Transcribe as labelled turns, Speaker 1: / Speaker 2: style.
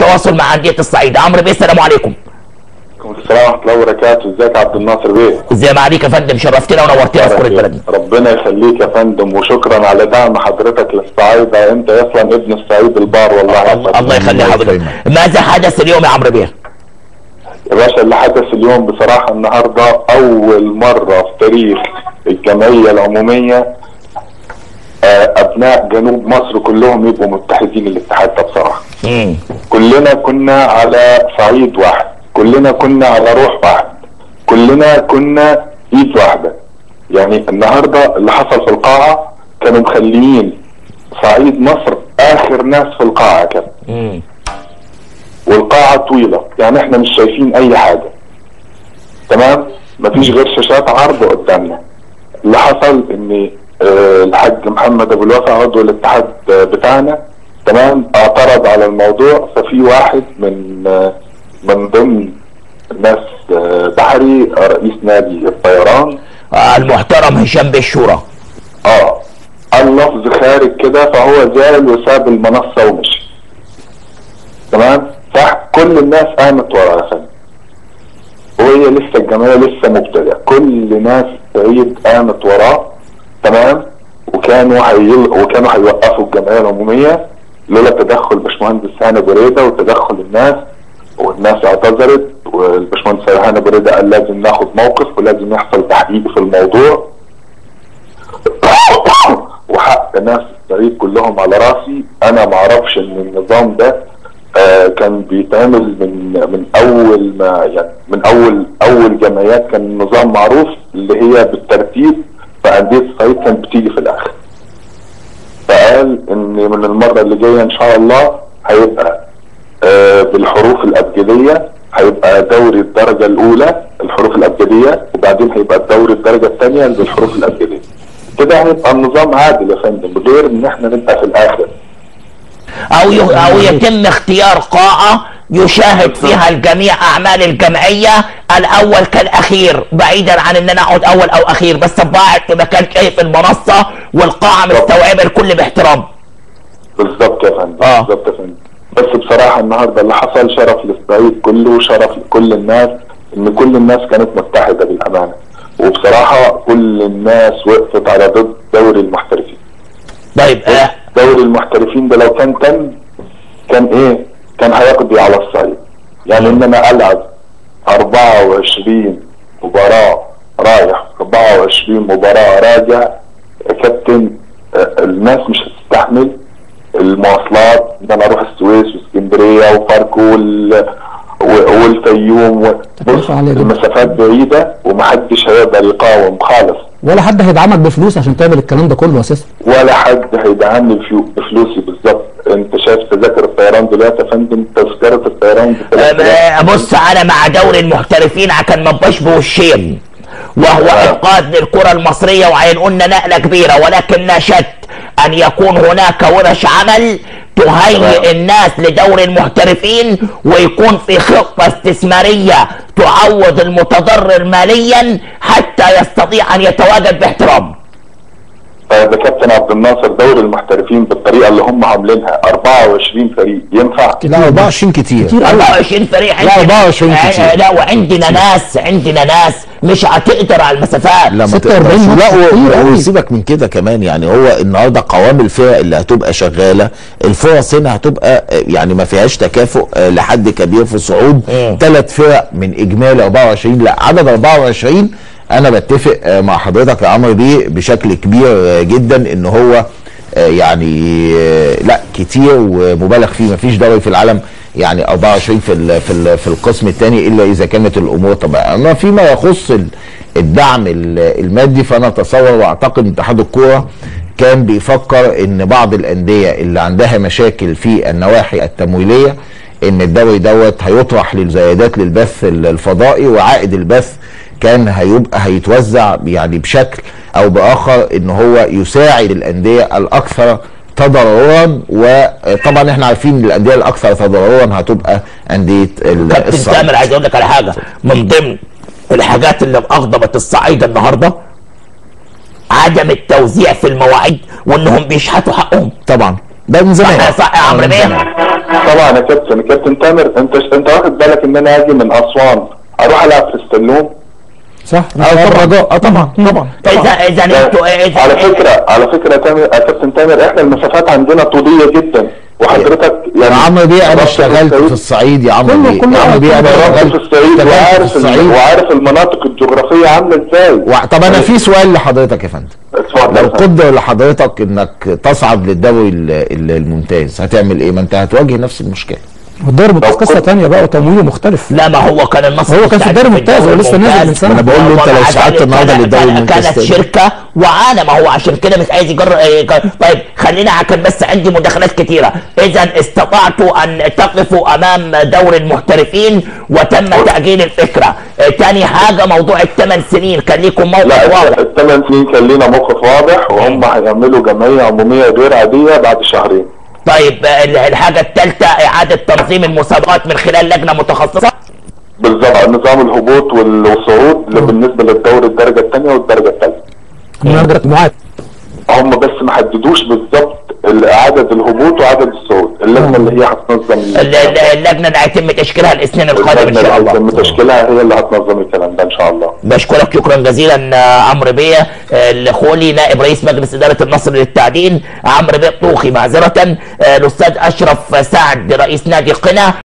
Speaker 1: التواصل مع انديه الصعيد عمرو بيه السلام عليكم
Speaker 2: عليكم السلام ورحمه الله وبركاته ازيك يا عبد الناصر بيه
Speaker 1: ازي ما عليك يا فندم شرفتنا ونورتنا في كره بلدنا
Speaker 2: ربنا يخليك يا فندم وشكرا على دعم حضرتك للصعايده انت اصلا ابن الصعيد البار والله يا
Speaker 1: الله,
Speaker 2: فندم.
Speaker 1: الله يخلي حضرتك
Speaker 3: يكرمك.
Speaker 1: ماذا حدث اليوم يا عمرو بيه
Speaker 2: يا باشا اللي حدث اليوم بصراحه النهارده اول مره في تاريخ الجمعيه العموميه آه، ابناء جنوب مصر كلهم يبقوا متحدين الاتحاد ده بصراحه
Speaker 1: مم.
Speaker 2: كلنا كنا على صعيد واحد كلنا كنا على روح واحد كلنا كنا ايد واحده يعني النهارده اللي حصل في القاعه كانوا مخليين صعيد مصر اخر ناس في القاعه كده
Speaker 1: مم.
Speaker 2: والقاعه طويله يعني احنا مش شايفين اي حاجه تمام مفيش غير شاشات عرض قدامنا اللي حصل ان آه، الحاج محمد ابو الوفا عضو الاتحاد آه، بتاعنا تمام اعترض على الموضوع ففي واحد من آه، من ضمن ناس آه، بحري آه، رئيس نادي الطيران
Speaker 1: آه المحترم هشام بالشورى
Speaker 2: اه قال لفظ خارج كده فهو زعل وساب المنصه ومشي تمام صح كل الناس قامت ورا يا فندم وهي لسه الجمعيه لسه مبتدئه كل ناس سعيد قامت وراه تمام وكانوا هيل... وكانوا هيوقفوا الجمعيه العموميه لولا تدخل باشمهندس هاني بريده وتدخل الناس والناس اعتذرت والباشمهندس هاني بريده قال لازم ناخد موقف ولازم يحصل تحقيق في الموضوع وحق ناس الصعيد كلهم على راسي انا ما اعرفش ان النظام ده آه كان بيتعمل من من اول ما يعني من اول اول جمعيات كان النظام معروف اللي هي بالترتيب فانديه الصعيد كانت بتيجي في الاخر فقال ان من المره اللي جايه ان شاء الله هيبقى آه بالحروف الابجديه هيبقى دوري الدرجه الاولى الحروف الابجديه وبعدين هيبقى الدوري الدرجه الثانيه بالحروف الابجديه كده هيبقى النظام عادل يا فندم غير ان احنا نبقى في الاخر
Speaker 1: او ي... او يتم اختيار قاعه يشاهد فيها الجميع اعمال الجمعيه الاول كالاخير بعيدا عن ان انا اقعد اول او اخير بس ابقى قاعد في مكان شايف المنصه والقاعه مستوعبه الكل باحترام
Speaker 2: بالظبط يا فندم
Speaker 1: آه.
Speaker 2: بالظبط يا فندم بس بصراحه النهارده اللي حصل شرف للصعيد كله وشرف لكل الناس ان كل الناس كانت متحده بالامانه وبصراحه كل الناس وقفت على ضد دوري المحترفين
Speaker 1: طيب آه
Speaker 2: دوري المحترفين ده لو كان تم كان ايه كان هيقضي على الصعيد يعني ان انا العب 24 مباراة رايح 24 مباراة راجع يا كابتن آه، الناس مش هتستحمل المواصلات ان انا اروح السويس واسكندريه وفاركو وال... و- والفيوم و... بص
Speaker 4: عالية جدا.
Speaker 2: المسافات بعيده ومحدش هيقدر يقاوم خالص
Speaker 4: ولا حد هيدعمك بفلوس عشان تعمل الكلام ده كله اساسا
Speaker 2: ولا حد هيدعمني بفلو- بفلوسي بالظبط انت شايف تذاكر الطيران دلوقتي يا فندم تذكره الطيران ب
Speaker 1: آه، بص انا مع دوري المحترفين عشان ما ابقاش بوشين وهو انقاذ للكره المصريه وهينقلنا نقله كبيره ولكن نشدت ان يكون هناك ورش عمل تهيئ الناس لدور المحترفين ويكون في خطه استثماريه تعوض المتضرر ماليا حتى يستطيع ان يتواجد باحترام
Speaker 2: ده كابتن عبد الناصر دوري المحترفين بالطريقه اللي هم عاملينها 24 فريق ينفع
Speaker 3: لا 24 كتير
Speaker 4: كتير قوي
Speaker 1: 24 فريق
Speaker 3: لا، 24
Speaker 1: آه،
Speaker 3: كتير.
Speaker 1: لا وعندنا ناس عندنا ناس مش هتقدر على المسافات
Speaker 3: لا ما
Speaker 4: 46
Speaker 3: تقدرش
Speaker 4: ماتش
Speaker 3: لا
Speaker 4: كتير
Speaker 3: و-
Speaker 4: قوي.
Speaker 3: وسيبك من كده كمان يعني هو النهارده قوام الفرق اللي هتبقى شغاله الفرص هنا هتبقى آه، يعني ما فيهاش تكافؤ آه، لحد كبير في الصعود
Speaker 1: مم.
Speaker 3: ثلاث فرق من اجمالي 24 لا عدد 24 انا بتفق آه، مع حضرتك يا عمرو بيه بشكل كبير آه، جدا ان هو آه، يعني آه، لا كتير ومبالغ فيه مفيش دوري في العالم يعني 24 في ال في ال في القسم الثاني الا اذا كانت الامور طبيعيه اما فيما يخص ال- الدعم ال- المادي فانا اتصور واعتقد اتحاد الكوره كان بيفكر ان بعض الانديه اللي عندها مشاكل في النواحي التمويليه ان الدوري دوت هيطرح للزيادات للبث ال- الفضائي وعائد البث كان هيبقى هيتوزع يعني بشكل او باخر ان هو يساعد الانديه الاكثر تضررا وطبعا احنا عارفين ان الانديه الاكثر تضررا هتبقى انديه ال-
Speaker 1: كابتن
Speaker 3: الصعيد
Speaker 1: تامر عايز اقول لك على حاجه من ضمن الحاجات اللي اغضبت الصعايده النهارده عدم التوزيع في المواعيد وانهم بيشحتوا حقهم
Speaker 3: طبعا ده من زمان
Speaker 1: صح صح يا
Speaker 3: آه،
Speaker 1: عمرو
Speaker 3: من
Speaker 1: بيه
Speaker 3: زمان.
Speaker 2: طبعا يا كابتن كابتن تامر انت انت واخد بالك ان انا اجي من اسوان اروح العب في السلوم
Speaker 4: صح
Speaker 3: اه طبعا اه طبعا طبعا
Speaker 1: اذا اذا انتوا اذا
Speaker 2: على فكره على فكره يا تامر يا كابتن تامر احنا المسافات عندنا طوليه جدا وحضرتك
Speaker 3: يا
Speaker 2: يعني
Speaker 3: عمرو بيه انا
Speaker 2: رحت
Speaker 3: اشتغلت
Speaker 2: الصعيد-
Speaker 3: في الصعيد يا عمرو
Speaker 4: كله-
Speaker 3: بيه
Speaker 4: كله
Speaker 3: يا عمرو بيه انا
Speaker 2: رحت
Speaker 3: اشتغلت
Speaker 2: في الصعيد
Speaker 3: اشتغلت في
Speaker 2: وعارف ال-
Speaker 3: الصعيد
Speaker 2: وعارف المناطق الجغرافيه عامله ازاي
Speaker 3: و- طب انا في سؤال لحضرتك يا فندم
Speaker 2: اتفضل
Speaker 3: لو
Speaker 2: يا فندم.
Speaker 3: قدر لحضرتك انك تصعد للدوري ال- ال- الممتاز هتعمل ايه ما انت هتواجه نفس المشكله
Speaker 4: والدوري الممتاز
Speaker 2: طب
Speaker 4: قصه
Speaker 2: كنت-
Speaker 4: ثانيه بقى وتمويله مختلف
Speaker 1: لا ما هو كان النصر
Speaker 4: هو كان في الدوري الممتاز، هو لسه نازل من سنة.
Speaker 3: أنا بقول له أنت لو
Speaker 1: ومع
Speaker 3: صعدت
Speaker 1: ذلك
Speaker 3: النهاردة
Speaker 1: كان-
Speaker 3: للدوري
Speaker 1: كان-
Speaker 3: الممتاز
Speaker 1: كانت
Speaker 3: تاني.
Speaker 1: شركه وعانى ما هو عشان كده مش عايز يجر يجر- طيب خلينا عشان بس عندي مداخلات كتيره اذا استطعتوا ان تقفوا امام دور المحترفين وتم تاجيل الفكره آه، تاني حاجه موضوع الثمان سنين كان ليكم موقف
Speaker 2: لا
Speaker 1: واضح
Speaker 2: الثمان سنين كان لينا موقف واضح وهم هيعملوا جمعيه عموميه غير عاديه بعد شهرين
Speaker 1: طيب آه، الحاجه الثالثه اعاده تنظيم المسابقات من خلال لجنه متخصصه
Speaker 2: بالظبط نظام الهبوط والصعود اللي بالنسبه للدوري الدرجه الثانيه والدرجه الثالثه
Speaker 4: درجه مجموعات
Speaker 2: هم بس ما حددوش بالظبط عدد الهبوط وعدد الصعود اللجنه اللي هي هتنظم
Speaker 1: ال- ال- اللجنه اللي هيتم تشكيلها الاثنين القادم ان
Speaker 2: اللجنه
Speaker 1: شاء
Speaker 2: اللي
Speaker 1: الله
Speaker 2: هيتم تشكيلها هي اللي هتنظم الكلام ده ان شاء الله
Speaker 1: بشكرك شكرا جزيلا آه، عمرو بيه آه، الخولي نائب رئيس مجلس اداره النصر للتعدين عمرو بيه الطوخي معذره آه، الاستاذ اشرف سعد رئيس نادي قنا